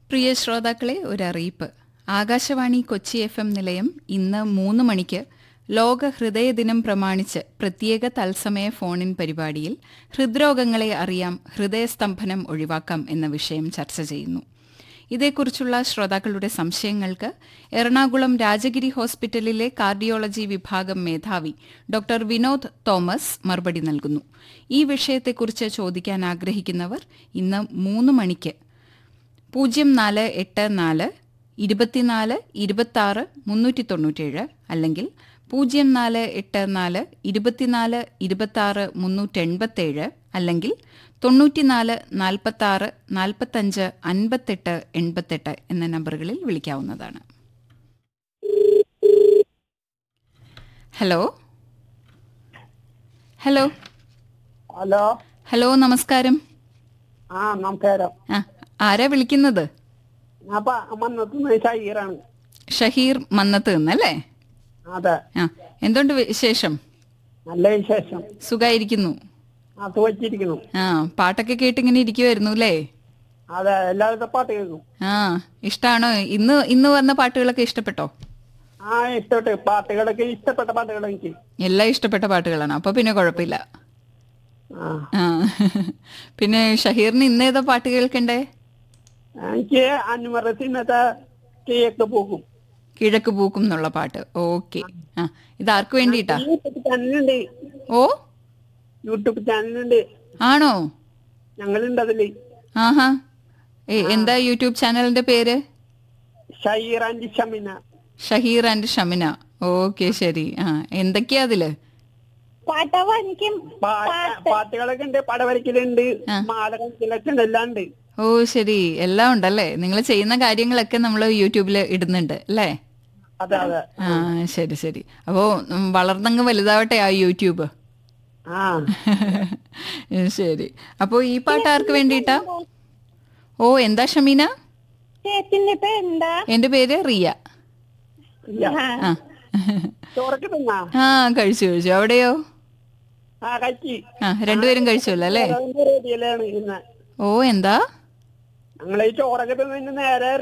പ്രിയ ശ്രോതാക്കളെ ഒരറിയിപ്പ് Akashvani Kochi F M നിലയം ഇന്ന് മൂന്ന് മണിക്ക് ലോക ഹൃദയ ദിനം പ്രമാണിച്ച് പ്രത്യേക തത്സമയ ഫോണിൻ പരിപാടിയിൽ ഹൃദ്രോഗങ്ങളെ അറിയാം ഹൃദയസ്തംഭനം ഒഴിവാക്കാം എന്ന വിഷയം ചർച്ച ചെയ്യുന്നു ഇതേക്കുറിച്ചുള്ള ശ്രോതാക്കളുടെ സംശയങ്ങൾക്ക് എറണാകുളം രാജഗിരി ഹോസ്പിറ്റലിലെ കാർഡിയോളജി വിഭാഗം മേധാവി ഡോക്ടർ വിനോദ് തോമസ് മറുപടി നൽകുന്നു ഈ വിഷയത്തെക്കുറിച്ച് ചോദിക്കാൻ ആഗ്രഹിക്കുന്നവർ ഇന്ന് മൂന്ന് മണിക്ക് പൂജ്യം നാല് എട്ട് നാല് ഇരുപത്തിനാല് ഇരുപത്താറ് മുന്നൂറ്റി തൊണ്ണൂറ്റേഴ് അല്ലെങ്കിൽ പൂജ്യം നാല് എട്ട് നാല് ഇരുപത്തിനാല് ഇരുപത്താറ് മുന്നൂറ്റെൺപത്തേഴ് അല്ലെങ്കിൽ തൊണ്ണൂറ്റിനാല് നാൽപ്പത്താറ് നാൽപ്പത്തഞ്ച് അൻപത്തെട്ട് എൺപത്തെട്ട് എന്ന നമ്പറുകളിൽ വിളിക്കാവുന്നതാണ് ഹലോ ഹലോ ഹലോ ഹലോ നമസ്കാരം ആ നമസ്കാരം ആ ആരാ വിളിക്കുന്നത് അപ്പൊ മന്നത്ത് ഷഹീറാണ് ഷഹീർ മന്നത്ത് നിന്നല്ലേ അതെ ആ എന്തുണ്ട് വിശേഷം നല്ല വിശേഷം സുഖായിരിക്കുന്നു ആ സുഖിച്ചിരിക്കുന്നു ആ പാട്ടൊക്കെ കേട്ടിങ്ങനെ ഇരിക്കുമായിരുന്നു അല്ലേ അതെ എല്ലാവരുടെ പാട്ട് കേൾക്കും ആ ഇഷ്ടാണോ ഇന്ന് ഇന്ന് വന്ന പാട്ടുകളൊക്കെ ഇഷ്ടപ്പെട്ടോ ആ ഇഷ്ടപ്പെട്ട് പാട്ടുകളൊക്കെ ഇഷ്ടപ്പെട്ട പാട്ടുകൾ എനിക്ക് എല്ലാം ഇഷ്ടപ്പെട്ട പാട്ടുകളാണ് അപ്പൊ പിന്നെ കുഴപ്പമില്ല ആ ആ പിന്നെ ഷഹീറിന് ഇന്ന് ഏതാ പാട്ട് കേൾക്കണ്ടേ എനിക്ക് അന്മറ സിനിമത്തെ കേക്ക് പോകും കിഴക്ക് പൂക്കും എന്നുള്ള പാട്ട് ഓക്കെ ആ ഇത് ആർക്ക് വേണ്ടിയിട്ടാ യൂട്യൂബ് ചാനലുണ്ട് ഓ യൂട്യൂബ് ചാനലുണ്ട് ആണോ ഞങ്ങളുണ്ട് അതില് ആഹാ ഏ എന്താ യൂട്യൂബ് ചാനലിന്റെ പേര് Shaheer and Shamina Shaheer and Shamina okay ശരി ആ എന്തൊക്കെയാ അതില് പാട്ടവ എനിക്കും പാ- പാട്ടുകളൊക്കെ ഉണ്ട് പടവരക്കലുണ്ട് മാല കളിക്കലൊക്കെ ഉണ്ട് എല്ലാം ഉണ്ട് ഓ ശരി എല്ലാം ഉണ്ടല്ലേ നിങ്ങൾ ചെയ്യുന്ന കാര്യങ്ങളൊക്കെ നമ്മൾ യൂട്യൂബിൽ ഇടുന്നുണ്ട് അല്ലേ അതെ അതെ ആ ശരി ശരി അപ്പോ ഉം, വളർന്നങ്ങ് വലുതാവട്ടെ ആ യൂട്യൂബ് ആ ശരി അപ്പോ ഈ പാട്ട് ആർക്ക് വേണ്ടിയിട്ടാ ഓ എന്താ ഷമീന ചേച്ചിന്റെ പേരെന്താ എന്റെ പേര് റിയ ഇല്ല ആ ചോറൊക്കെ തിന്നാ ആ കഴിച്ചു കഴിച്ചു അവിടെയോ ആ കഴിച്ച് ആ രണ്ടുപേരും കഴിച്ചല്ലോ അല്ലേ അതിന്റെ റേഡിയോയിലാണ് ഇന്ന് ഓ എന്താ ഞങ്ങളെ ഈ ചോറൊക്കെ തിന്നതിന് നേരെ